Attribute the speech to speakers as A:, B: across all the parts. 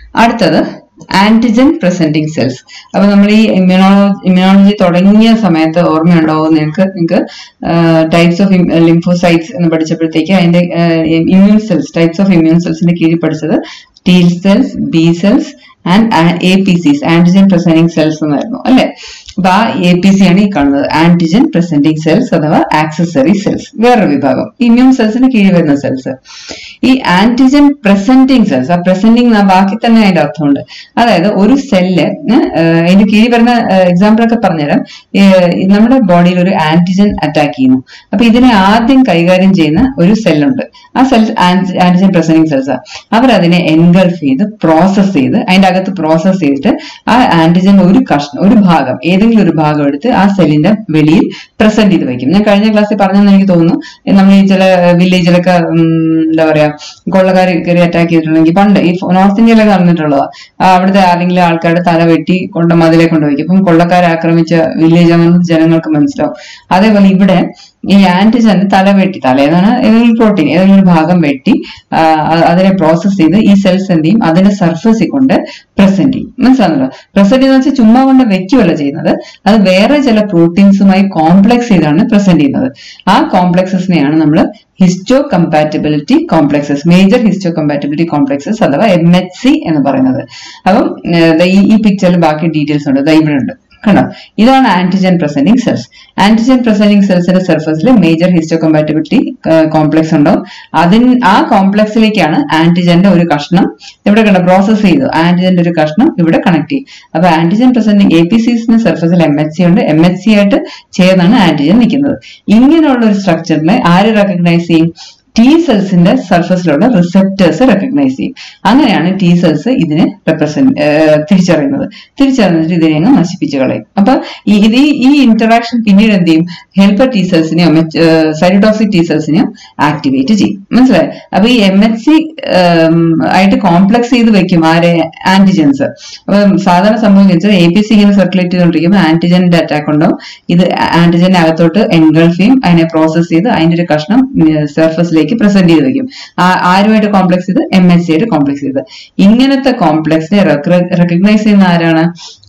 A: അടുത്തത് antigen presenting cells അപ്പൊ നമ്മൾ ഈ ഇമ്മ്യൂണോളജി ഇമ്മ്യൂണോളജി തുടങ്ങിയ സമയത്ത് ഓർമ്മയുണ്ടാവും നിങ്ങൾക്ക് നിങ്ങൾക്ക് ടൈപ്സ് ഓഫ് ലിംഫോസൈറ്റ്സ് എന്ന് പഠിച്ചപ്പോഴത്തേക്ക് അതിന്റെ immune cells types of immune സെൽസിന്റെ കീഴിൽ പഠിച്ചത് T cells B cells and A P Cs antigen presenting cells എന്നായിരുന്നു അല്ലെ അപ്പൊ ആ എ പി സി ആണ് ഈ കാണുന്നത് ആന്റിജൻ പ്രസന്റിംഗ് സെൽസ് അഥവാ ആക്സസറി സെൽസ് വേറൊരു വിഭാഗം ഇമ്മ്യൂൺ സെൽസിന് കീഴിൽ വരുന്ന സെൽസ് ഈ ആന്റിജൻ പ്രസന്റിംഗ് സെൽസ് ആ പ്രസന്റിംഗ് ബാക്കി തന്നെ അതിന്റെ അർത്ഥമുണ്ട് അതായത് ഒരു സെല്ല് അതിന്റെ കീഴിൽ വരുന്ന എക്സാമ്പിൾ ഒക്കെ പറഞ്ഞുതരാം ഏഹ് നമ്മുടെ ബോഡിയിൽ ഒരു ആന്റിജൻ അറ്റാക്ക് ചെയ്യുന്നു അപ്പൊ ഇതിനെ ആദ്യം കൈകാര്യം ചെയ്യുന്ന ഒരു സെല്ലുണ്ട് ആ സെൽസ് ആന്റിജൻ പ്രസന്റിംഗ് സെൽസ് അവർ അതിനെ എൻഗൾഫ് ചെയ്ത് പ്രോസസ് ചെയ്ത് അതിന്റെ അകത്ത് പ്രോസസ് ചെയ്തിട്ട് ആ ആന്റിജൻ ഒരു കഷ്ണം ഒരു ഭാഗം ഏതെങ്കിലും ഒരു ഭാഗം എടുത്ത് ആ സെല്ലിന്റെ വെളിയിൽ പ്രസന്റ് ചെയ്ത് വെക്കും ഞാൻ കഴിഞ്ഞ ക്ലാസ്സിൽ പറഞ്ഞെന്ന് എനിക്ക് തോന്നുന്നു നമ്മൾ ഈ ചില വില്ലേജിലൊക്കെ ഉം, എന്താ പറയാ കൊള്ളക്കാർ കയറി അറ്റാക്ക് ചെയ്തിട്ടുണ്ടെങ്കിൽ പണ്ട് ഈ നോർത്ത് ഇന്ത്യയിലൊക്കെ നടന്നിട്ടുള്ളതാ ആ, അവിടുത്തെ ആരെങ്കിലും ആൾക്കാരുടെ തല വെട്ടി കൊണ്ട് മതിലെ കൊണ്ട് വയ്ക്കും അപ്പം കൊള്ളക്കാരെ ആക്രമിച്ച വില്ലേജ് ആണെന്ന് ജനങ്ങൾക്ക് മനസ്സിലാവും അതേപോലെ ഇവിടെ ഈ ആന്റിജൻ തല വെട്ടി തല ഏതാണ് ഏതെങ്കിലും പ്രോട്ടീൻ ഏതെങ്കിലും ഒരു ഭാഗം വെട്ടി ആ, അ- അതിനെ പ്രോസസ് ചെയ്ത് ഈ സെൽസ് എന്ത് ചെയ്യും അതിന്റെ സർഫസിൽ കൊണ്ട് പ്രസന്റ് ചെയ്യും മനസ്സിലാകുന്നല്ലോ പ്രസന്റ് ചെയ്യുന്ന വെച്ചാൽ ചുമ്മാ കൊണ്ട് വെക്കുകയല്ല ചെയ്യുന്നത് അത് വേറെ ചില പ്രോട്ടീൻസുമായി കോംപ്ലക്സ് ചെയ്താണ് പ്രസന്റ് ചെയ്യുന്നത് ആ കോംപ്ലക്സസിനെയാണ് നമ്മൾ histocompatibility complexes major histocompatibility complexes അഥവാ എം എച്ച് സി എന്ന് പറയുന്നത് അപ്പം ഏർ, ദാ ഈ ഈ പിക്ചറിൽ ബാക്കി ഡീറ്റെയിൽസ് ഉണ്ട് ദാ ഇവിടെ ഉണ്ട് കണ്ടോ ഇതാണ് antigen presenting cells antigen presenting സെൽസിന്റെ സർഫസിൽ മേജർ ഹിസ്റ്റോ കമ്പാറ്റബിലിറ്റി കോംപ്ലക്സ് ഉണ്ടാവും അതിന് ആ കോംപ്ലക്സിലേക്കാണ് ആന്റിജന്റെ ഒരു കഷ്ണം ഇവിടെ കണ്ടോ പ്രോസസ് ചെയ്തു ആന്റിജന്റെ ഒരു കഷ്ണം ഇവിടെ കണക്ട് ചെയ്യും അപ്പൊ ആന്റിജൻ പ്രസന്റിംഗ് എ പി സിസിന്റെ സർഫസിൽ എം എച്ച് സി ഉണ്ട് എം എച്ച് സി ആയിട്ട് ചേർന്നാണ് ആന്റിജൻ നിൽക്കുന്നത് ഇങ്ങനെയുള്ള ഒരു സ്ട്രക്ചറിനെ ആര് റെക്കഗ്നൈസ് ചെയ്യും ടി സെൽസിന്റെ സർഫസിലുള്ള റിസെപ്റ്റേഴ്സ് റെക്കഗ്നൈസ് ചെയ്യും അങ്ങനെയാണ് ടി സെൽസ് ഇതിനെ റെപ്രസെന്റ് തിരിച്ചറിയുന്നത് തിരിച്ചറിഞ്ഞിട്ട് ഇതിനെ അങ്ങ് നശിപ്പിച്ച് കളയും അപ്പൊ ഈ ഇത് ഈ- ഈ ഇന്ററാക്ഷൻ പിന്നീട് എന്ത് ചെയ്യും ഹെൽപ്പർ ടി സെൽസിനെയോ സൈറ്റോക്സിക് ടി സെൽസിനെയോ ആക്ടിവേറ്റ് ചെയ്യും മനസ്സിലായി അപ്പൊ ഈ എം എച്ച് സി ആയിട്ട് കോംപ്ലക്സ് ചെയ്ത് വെക്കും ആരെ ആന്റിജൻസ് അപ്പൊ സാധാരണ സംഭവിക്കുന്നത് എ പി സി ഇങ്ങനെ സർക്കുലേറ്റ് ചെയ്തുകൊണ്ടിരിക്കുമ്പോൾ ആന്റിജന്റെ അറ്റാക്ക് ഉണ്ടാവും ഇത് ആന്റിജന്റെ അകത്തോട്ട് എൻഗൾഫ് ചെയ്യും അതിനെ പ്രോസസ് ചെയ്ത് അതിന്റെ ഒരു കഷ്ണം സർഫസിലേക്ക് പ്രസന്റ് ചെയ്ത് വെക്കും ആ- ആരുമായിട്ട് കോംപ്ലക്സ് ചെയ്ത് എം എസ് സി ആയിട്ട് കോംപ്ലക്സ് ചെയ്ത് ഇങ്ങനത്തെ കോംപ്ലക്സിനെ റെക്കഗ്നൈസ് ചെയ്യുന്ന ആരാണ്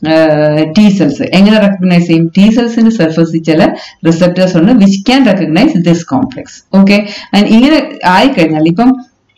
A: ടി സെൽസ് എങ്ങനെ റെക്കഗ്നൈസ് ചെയ്യും ടി സെൽസിന്റെ സർഫസിൽ ചില റിസെപ്റ്റേഴ്സ് ഉണ്ട് which can recognise this complex okay ഇങ്ങനെ ആയിക്കഴിഞ്ഞാൽ ഇപ്പം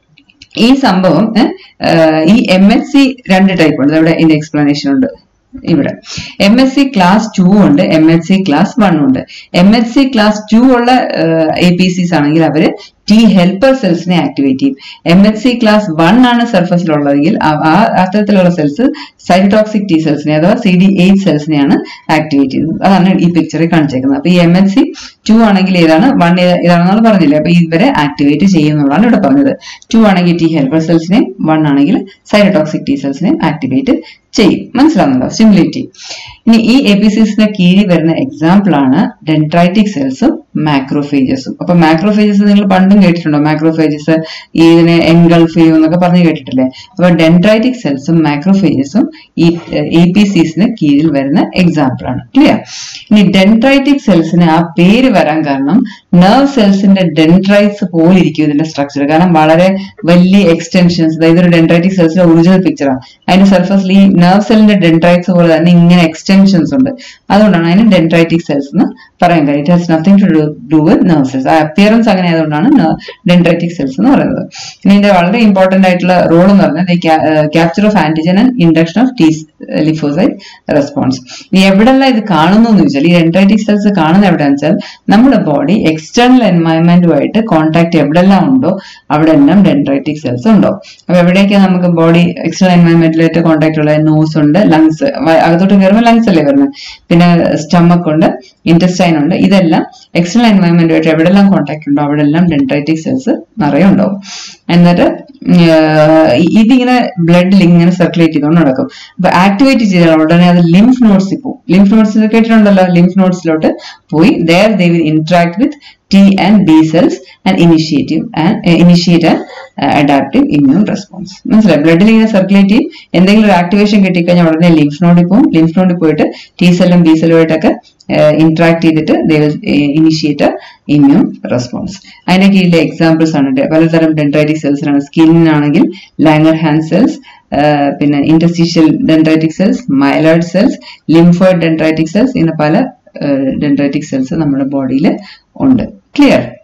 A: ഈ സംഭവം ഏ, ഏഹ്, ഈ എം എസ് സി രണ്ട് ടൈപ്പ് ഉണ്ട് ഇവിടെ ഇതിന്റെ എക്സ്പ്ലനേഷൻ ഉണ്ട് ഇവിടെ M S C class two ഉണ്ട് M H C class one ഉണ്ട് M H C class two ഉള്ള എ പി സിസ് ആണെങ്കിൽ അവര് ടി ഹെൽപ്പർ സെൽസിനെ ആക്ടിവേറ്റ് ചെയ്യും M H C class one ആണ് സർഫസിലുള്ളതെങ്കിൽ ആ ആ അത്തരത്തിലുള്ള സെൽസ് സൈറ്റോക്സിക് ടി സെൽസിനെ അഥവാ സി ഡി എയ്റ്റ് സെൽസിനെയാണ് ആക്ടിവേറ്റ് ചെയ്യുന്നത് അതാണ് ഈ പിക്ചറിൽ കാണിച്ചേക്കുന്നത് അപ്പൊ ഈ എം എച്ച് സി ടു ആണെങ്കിൽ ഏതാണ് വൺ ഇതാണെന്നാണ് പറഞ്ഞില്ലേ അപ്പൊ ഇവരെ ആക്ടിവേറ്റ് ചെയ്യുന്നുള്ളതാണ് ഇവിടെ പറഞ്ഞത് ടു ആണെങ്കിൽ ടി ഹെൽപ്പർ സെൽസിനെയും വൺ ആണെങ്കിൽ സൈറ്റോക്സിക് ടി സെൽസിനെയും ആക്ടിവേറ്റ് ചെയ്യും മനസ്സിലാവുന്നുണ്ടോ സ്റ്റിമുലേറ്റ് ചെയ്യും ഇനി ഈ എപിസിസിന്റെ കീഴിൽ വരുന്ന എക്സാമ്പിൾ ആണ് ഡെൻട്രൈറ്റിക് സെൽസും മാക്രോഫേജസും അപ്പൊ മാക്രോഫേജസ് നിങ്ങൾ പണ്ടും കേട്ടിട്ടുണ്ടോ മാക്രോഫേജസ് ഇതിനെ എൻഗൾഫ് ചെയ്യും എന്നൊക്കെ പറഞ്ഞു കേട്ടിട്ടില്ലേ അപ്പൊ ഡെൻട്രൈറ്റിക് സെൽസും മാക്രോഫേജസും ഈ എ പി സിസിന് കീഴിൽ വരുന്ന എക്സാമ്പിൾ ആണ് ക്ലിയർ ഇനി ഡെൻട്രൈറ്റിക് സെൽസിന് ആ പേര് വരാൻ കാരണം നെർവ് സെൽസിന്റെ ഡെൻട്രൈറ്റ്സ് പോലെ ഇരിക്കും ഇതിന്റെ സ്ട്രക്ചർ കാരണം വളരെ വലിയ എക്സ്റ്റൻഷൻസ് അതായത് ഒരു ഡെൻട്രൈറ്റിക് സെൽസിന്റെ ഒറിജിനൽ പിക്ചറാണ് അതിന്റെ സർഫസിൽ ഈ നെർവ് സെല്ലിന്റെ ഡെൻട്രൈറ്റ്സ് പോലെ തന്നെ ഇങ്ങനെ എക്സ്റ്റൻഷൻസ് ഉണ്ട് അതുകൊണ്ടാണ് അതിന് ഡെൻട്രൈറ്റിക് സെൽസ് എന്ന് പറയാൻ കാര്യം it has nothing to do with nerve cells ആ അപ്പിയറൻസ് അങ്ങനെ ആയതുകൊണ്ടാണ് ഡെൻട്രൈറ്റിക് സെൽസ് എന്ന് പറയുന്നത് ഇനി ഇതിന്റെ വളരെ ഇമ്പോർട്ടന്റ് ആയിട്ടുള്ള റോൾ എന്ന് പറഞ്ഞാൽ capture of antigen and induction of T lymphocyte response ഇനി എവിടെല്ലാം ഇത് കാണുന്നു എന്ന് ചോദിച്ചാൽ ഈ ഡെൻട്രൈറ്റിക് സെൽസ് കാണുന്ന എവിടെയാണെന്ന് വെച്ചാൽ നമ്മുടെ ബോഡി എക്സ്റ്റേണൽ എൻവയൺമെന്റുമായിട്ട് കോൺടാക്ട് എവിടെല്ലാം ഉണ്ടോ അവിടെ എല്ലാം ഡെൻട്രൈറ്റിക് സെൽസ് ഉണ്ടോ അപ്പൊ എവിടെയൊക്കെയാണ് നമുക്ക് ബോഡി എക്സ്റ്റേണൽ എൻവയൺമെന്റിലായിട്ട് കോൺടാക്ട് ഉള്ള നോസ് ഉണ്ട് ലങ്സ് അകത്തോട്ട് കയറുമ്പോൾ ലങ്സ് അല്ലേ വരുന്നത് പിന്നെ സ്റ്റമക്ക് ഉണ്ട് ഇൻറ്റസ്റ്റൈൻ ഉണ്ട് ഇതെല്ലാം എക്സ്റ്റേണൽ എൻവയൺമെന്റുമായിട്ട് എവിടെല്ലാം കോൺടാക്ട് ഉണ്ടോ അവിടെ എല്ലാം ഡെൻട്രൈറ്റിക് സെൽസ് നിറയെ ഉണ്ടാവും എന്നിട്ട് ആഹ് ഇതിങ്ങനെ ബ്ലഡിൽ ഇങ്ങനെ സർക്കുലേറ്റ് ചെയ്തുകൊണ്ട് നടക്കും അപ്പൊ ആക്ടിവേറ്റ് ചെയ്താൽ ഉടനെ അത് ലിംഫ് നോട്ട്സിൽ പോകും ലിംഫ് നോട്ട്സിൽ കേട്ടിട്ടുണ്ടല്ലോ ലിംഫ് നോട്ട്സിലോട്ട് പോയി there they will interact with T and B cells and initiative and uh, initiate a uh, adaptive immune response. മനസ്സിലായി ബ്ലഡിൽ ഇങ്ങനെ സർക്കുലേറ്റ് ചെയ്യും എന്തെങ്കിലും ഒരു ആക്ടിവേഷൻ കിട്ടിക്കഴിഞ്ഞാൽ ഉടനെ ലിംഫ് നോഡിൽ പോകും ലിംഫ് നോഡിൽ പോയിട്ട് ടി സെല്ലും ബി സെല്ലുമായിട്ടൊക്കെ ഇന്ററാക്ട് ചെയ്തിട്ട് ദേ ഇനിഷ്യേറ്റ് ഇമ്മ്യൂൺ റെസ്പോൺസ് അതിന്റെ കീഴിലെ എക്സാമ്പിൾസ് ആണ് ഡെ- പലതരം ഡെൻഡ്രൈറ്റിക് സെൽസിനാണ് സ്കിന്നിനാണെങ്കിൽ ലാങ്ങർ ഹാൻഡ് സെൽസ് പിന്നെ interstitial dendritic cells myeloid cells lymphoid dendritic cells ഇങ്ങനെ പല ഡെൻഡ്രൈറ്റിക് സെൽസ് നമ്മുടെ ബോഡിയിൽ ഉണ്ട് ക്ലിയർ